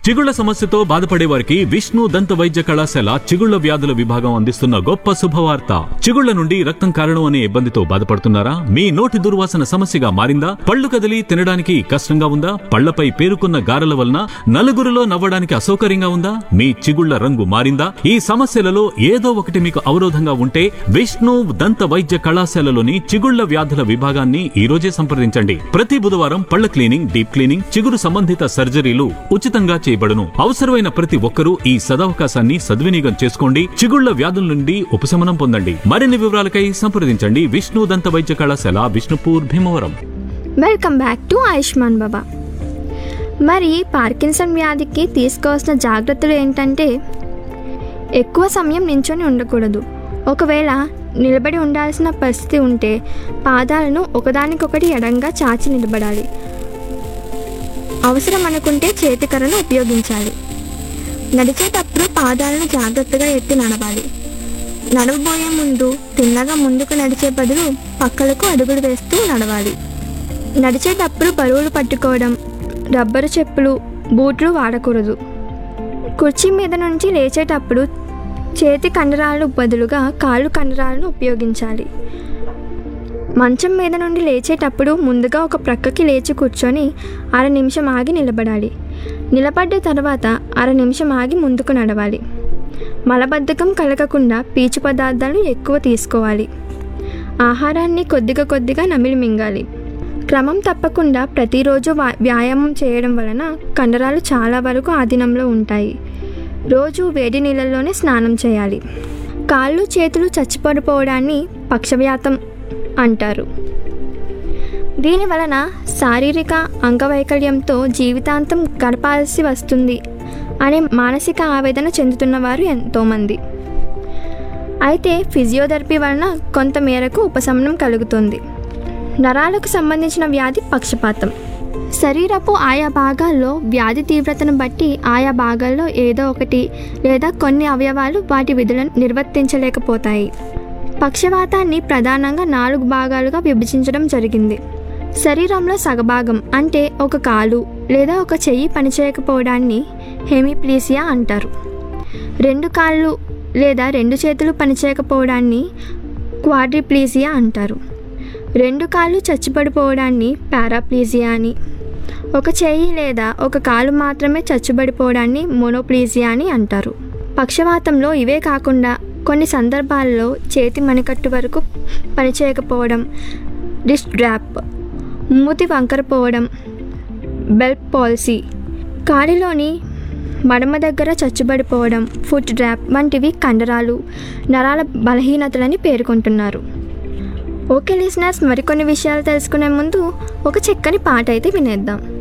చిగుళ్ల సమస్యతో బాధపడే వారికి విష్ణు దంత వైద్య కళాశాల చిగుళ్ల వ్యాధుల విభాగం అందిస్తున్న గొప్ప శుభవార్త చిగుళ్ల నుండి రక్తం కారణం అనే ఇబ్బందితో బాధపడుతున్నారా మీ నోటి దుర్వాసన సమస్యగా మారిందా పళ్ళు కదిలి తినడానికి కష్టంగా ఉందా పళ్లపై పేరుకున్న గారెల వలన నలుగురిలో నవ్వడానికి అసౌకర్యంగా ఉందా మీ చిగుళ్ల రంగు మారిందా ఈ సమస్యలలో ఏదో ఒకటి మీకు అవరోధంగా ఉంటే విష్ణు దంత వైద్య కళాశాలలోని చిగుళ్ల వ్యాధుల విభాగాన్ని ఈ రోజే సంప్రదించండి ప్రతి బుధవారం పళ్ల క్లీనింగ్ డీప్ క్లీనింగ్ చిగురు సంబంధిత సర్జరీలు ఉచితంగా చేయబడును అవసరమైన ప్రతి ఒక్కరూ ఈ సదవకాశాన్ని సద్వినియోగం చేసుకోండి చిగుళ్ల వ్యాధుల నుండి ఉపశమనం పొందండి మరిన్ని వివరాలకై సంప్రదించండి విష్ణు దంత వైద్య కళాశాల Vishnupur Bhimavaram welcome back to Ayushman Baba మరి పార్కిన్సన్ వ్యాధికి తీసుకోవాల్సిన జాగ్రత్తలు ఏంటంటే ఎక్కువ సమయం నించొని ఉండకూడదు ఒకవేళ నిలబడి ఉండాల్సిన పరిస్థితి ఉంటే పాదాలను ఒకదానికొకటి ఎడంగా చాచి నిలబడాలి అవసరం అనుకుంటే చేతికర్రను ఉపయోగించాలి నడిచేటప్పుడు పాదాలను జాగ్రత్తగా ఎత్తి నడవాలి నడవబోయే ముందు తిన్నగా ముందుకు నడిచే బదులు పక్కలకు అడుగులు వేస్తూ నడవాలి నడిచేటప్పుడు బరువులు పట్టుకోవడం రబ్బరు చెప్పులు బూట్లు వాడకూడదు కుర్చీ మీద నుంచి లేచేటప్పుడు చేతి కండరాలకు బదులుగా కాళ్ళు కండరాలను ఉపయోగించాలి మంచం మీద నుండి లేచేటప్పుడు ముందుగా ఒక ప్రక్కకి లేచి కూర్చొని అర నిమిషం ఆగి నిలబడాలి నిలబడ్డ తర్వాత అర నిమిషం ఆగి ముందుకు నడవాలి మలబద్ధకం కలగకుండా పీచు పదార్థాలు ఎక్కువ తీసుకోవాలి ఆహారాన్ని కొద్దిగా కొద్దిగా నమిలి మింగాలి క్రమం తప్పకుండా ప్రతిరోజు వా- వ్యాయామం చేయడం వలన కండరాలు చాలా వరకు ఆధీనంలో ఉంటాయి రోజు వేడి నీళ్ళల్లోనే స్నానం చేయాలి కాళ్ళు చేతులు చచ్చిపడిపోవడాన్ని పక్షవ్యాతం అంటారు దీని వలన శారీరక అంగవైకల్యంతో జీవితాంతం గడపాల్సి వస్తుంది అనే మానసిక ఆవేదన చెందుతున్న వారు ఎంతోమంది అయితే ఫిజియోథెరపీ వలన కొంత మేరకు ఉపశమనం కలుగుతుంది నరాలకు సంబంధించిన వ్యాధి పక్షపాతం శరీరపు ఆయా భాగాల్లో వ్యాధి తీవ్రతను బట్టి ఆయా భాగాల్లో ఏదో ఒకటి లేదా కొన్ని అవయవాలు వాటి విధులను నిర్వర్తించలేకపోతాయి పక్షవాతాన్ని ప్రధానంగా నాలుగు భాగాలుగా విభజించడం జరిగింది శరీరంలో సగభాగం అంటే ఒక కాలు లేదా ఒక చెయ్యి పనిచేయకపోవడాన్ని హెమిప్లీసియా అంటారు రెండు కాళ్ళు లేదా రెండు చేతులు పనిచేయకపోవడాన్ని క్వాడ్రిప్లీజియా అంటారు రెండు కాళ్ళు చచ్చుబడిపోవడాన్ని పారాప్లీజియా అని ఒక చెయ్యి లేదా ఒక కాలు మాత్రమే చచ్చుబడిపోవడాన్ని మోనోప్లీజియా అని అంటారు పక్షవాతంలో ఇవే కాకుండా కొన్ని సందర్భాల్లో చేతి మణికట్టు వరకు పనిచేయకపోవడం రిస్ట్ డ్రాప్ మూతి వంకరపోవడం బెల్ పాలసీ కాలిలోని మడమ దగ్గర చచ్చుబడిపోవడం ఫుట్ డ్రాప్ వంటివి కండరాలు నరాల బలహీనతలని పేర్కొంటున్నారు ఓకే లిసనర్స్ మరికొన్ని విషయాలు తెలుసుకునే ముందు ఒక చక్కని పాట అయితే వినేద్దాం